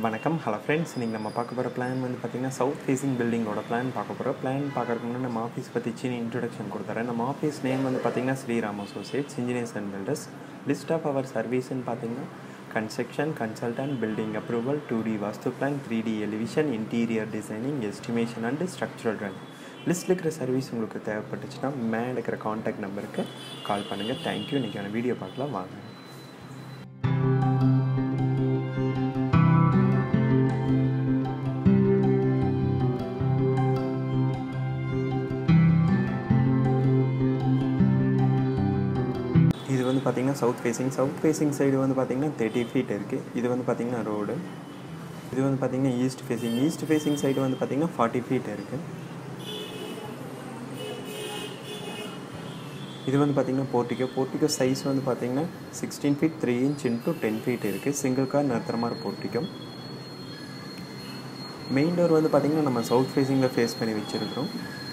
வணக்கம் hello friends இன்றைக்கி நம்ம பார்க்க போகிற பிளான் வந்து பார்த்திங்கன்னா சவுத் ஃபேசிங் பில்டிங்கோட பிளான் பார்க்க போகிறோம் பிளான் பார்க்கறதுக்கு முன்னாடி நம்ம ஆஃபீஸ் பற்றி சின்ன இன்ட்ரொடக்ஷன் கொடுத்துறேன் நம்ம ஆஃபீஸ் நேம் வந்து பார்த்திங்கன்னா Sriram associates engineers and builders list of our சர்வீஸ்னு பார்த்தீங்கன்னா construction consultant building approval two D vastu plan three D elevation interior designing estimation and structural drawing லிஸ்ட்டில் இருக்கிற சர்வீஸ் உங்களுக்கு தேவைப்பட்டுச்சுன்னா மேலே இருக்கிற காண்டாக்ட் நம்பருக்கு கால் பண்ணுங்கள் தேங்க்யூ இன்றைக்கான வீடியோ பார்க்கலாம் வாங்க இது வந்து பார்த்திங்கன்னா south facing south facing side வந்து பார்த்திங்கன்னா தேர்ட்டி ஃபீட் இருக்குது இது வந்து பார்த்திங்கன்னா ரோடு இது வந்து பார்த்திங்கன்னா east facing east facing side வந்து பார்த்திங்கன்னா ஃபார்ட்டி ஃபீட் இருக்குது இது வந்து பார்த்திங்கன்னா போர்ட்டிகோ போர்ட்டிகோ சைஸ் வந்து பார்த்திங்கன்னா sixteen feet three inch into ten feet இருக்குது சிங்கிள் கார் நிறுத்துற மாதிரி போர்ட்டிகோ மெயின் டோர் வந்து பார்த்திங்கன்னா நம்ம சவுத் ஃபேஸிங்கில் ஃபேஸ் பண்ணி வச்சுருக்கிறோம்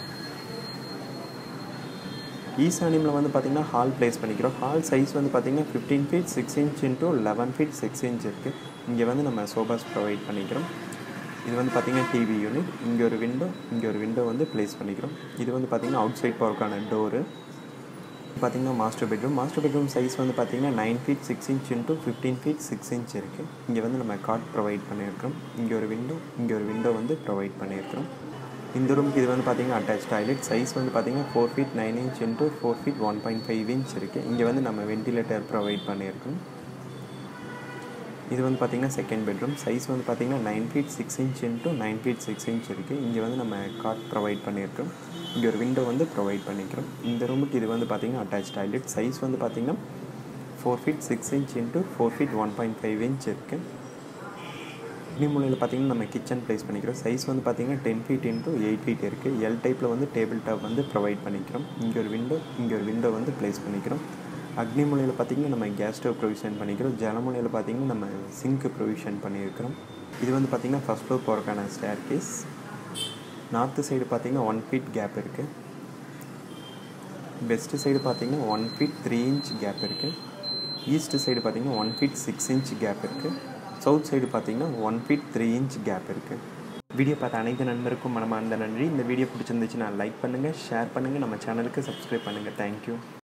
ஈசானியமில் வந்து பார்த்திங்கன்னா ஹால் ப்ளேஸ் பண்ணிக்கிறோம் ஹால் சைஸ் வந்து பார்த்திங்கன்னா fifteen feet six inch into eleven feet six inch இருக்குது இங்கே வந்து நம்ம சோபாஸ் ப்ரொவைட் பண்ணிக்கிறோம் இது வந்து பார்த்திங்கன்னா டிவி யூனிட் இங்கே ஒரு விண்டோ இங்கே ஒரு விண்டோ வந்து ப்ளேஸ் பண்ணிக்கிறோம் இது வந்து பார்த்திங்கன்னா அவுட் சைட் போகிறதுக்கான டோரு பார்த்திங்கன்னா master bedroom master bedroom size வந்து பார்த்திங்கன்னா nine feet six inch into fifteen feet six inch இருக்குது இங்கே வந்து நம்ம கார்ட் ப்ரொவைட் பண்ணியிருக்கிறோம் இங்கே ஒரு விண்டோ இங்கே ஒரு விண்டோ வந்து ப்ரொவைட் பண்ணியிருக்கிறோம் இந்த ரூமுக்கு இது வந்து பார்த்திங்கன்னா அட்டாச் டாய்லெட் சைஸ் வந்து பார்த்திங்கன்னா four feet nine inch into four feet one point five inch இருக்குது இங்கே வந்து நம்ம வென்டிலேட்டர் ப்ரொவைட் பண்ணியிருக்கோம் இது வந்து பார்த்திங்கன்னா செகண்ட் பெட்ரூம் சைஸ் வந்து பார்த்திங்கன்னா nine feet six inch into nine feet six inch இருக்குது இங்கே வந்து நம்ம கார்ட் ப்ரொவைட் பண்ணியிருக்கோம் இங்கே ஒரு விண்டோ வந்து ப்ரொவைட் பண்ணிக்கிறோம் இந்த ரூமுக்கு இது வந்து பார்த்திங்கன்னா அட்டாச் டாய்லெட் சைஸ் வந்து பார்த்திங்கன்னா four feet six inch into four feet one point five inch இருக்குது மூலையில் பார்த்திங்கன்னா நம்ம கிச்சன் ப்ளேஸ் பண்ணிக்கிறோம் சைஸ் வந்து பார்த்திங்கன்னா ten feet into eight feet இருக்குது எல் டைப்பில் வந்து டேபிள் டாப் வந்து ப்ரொவைட் பண்ணிக்கிறோம் இங்கே ஒரு விண்டோ இங்கே ஒரு விண்டோ வந்து ப்ளேஸ் பண்ணிக்கிறோம் அக்னி மூலையில் பார்த்திங்கன்னா நம்ம கேஸ் ஸ்டவ் ப்ரொவிஷன் பண்ணிக்கிறோம் ஜலமூலையில் பார்த்திங்கன்னா நம்ம சிங்க்கு ப்ரொவிஷன் பண்ணியிருக்கிறோம் இது வந்து பார்த்திங்கன்னா ஃபஸ்ட் ஃப்ளோர் போகிறக்கான ஸ்டேர் கேஸ் நார்த்து சைடு பார்த்திங்கன்னா ஒன் ஃபீட் கேப் இருக்குது வெஸ்ட்டு சைடு பார்த்திங்கன்னா one feet three inch gap இருக்குது ஈஸ்ட் சைடு பார்த்திங்கன்னா one feet six inch gap இருக்குது சவுத் சைடு பார்த்தீங்கன்னா one feet three inch gap இருக்குது வீடியோ பார்த்த அனைத்து நண்பருக்கும் மனமார்ந்த நன்றி இந்த வீடியோ பிடிச்சிருந்துச்சுன்னா லைக் பண்ணுங்கள் ஷேர் பண்ணுங்கள் நம்ம சேனலுக்கு சப்ஸ்கிரைப் பண்ணுங்கள் தேங்க்யூ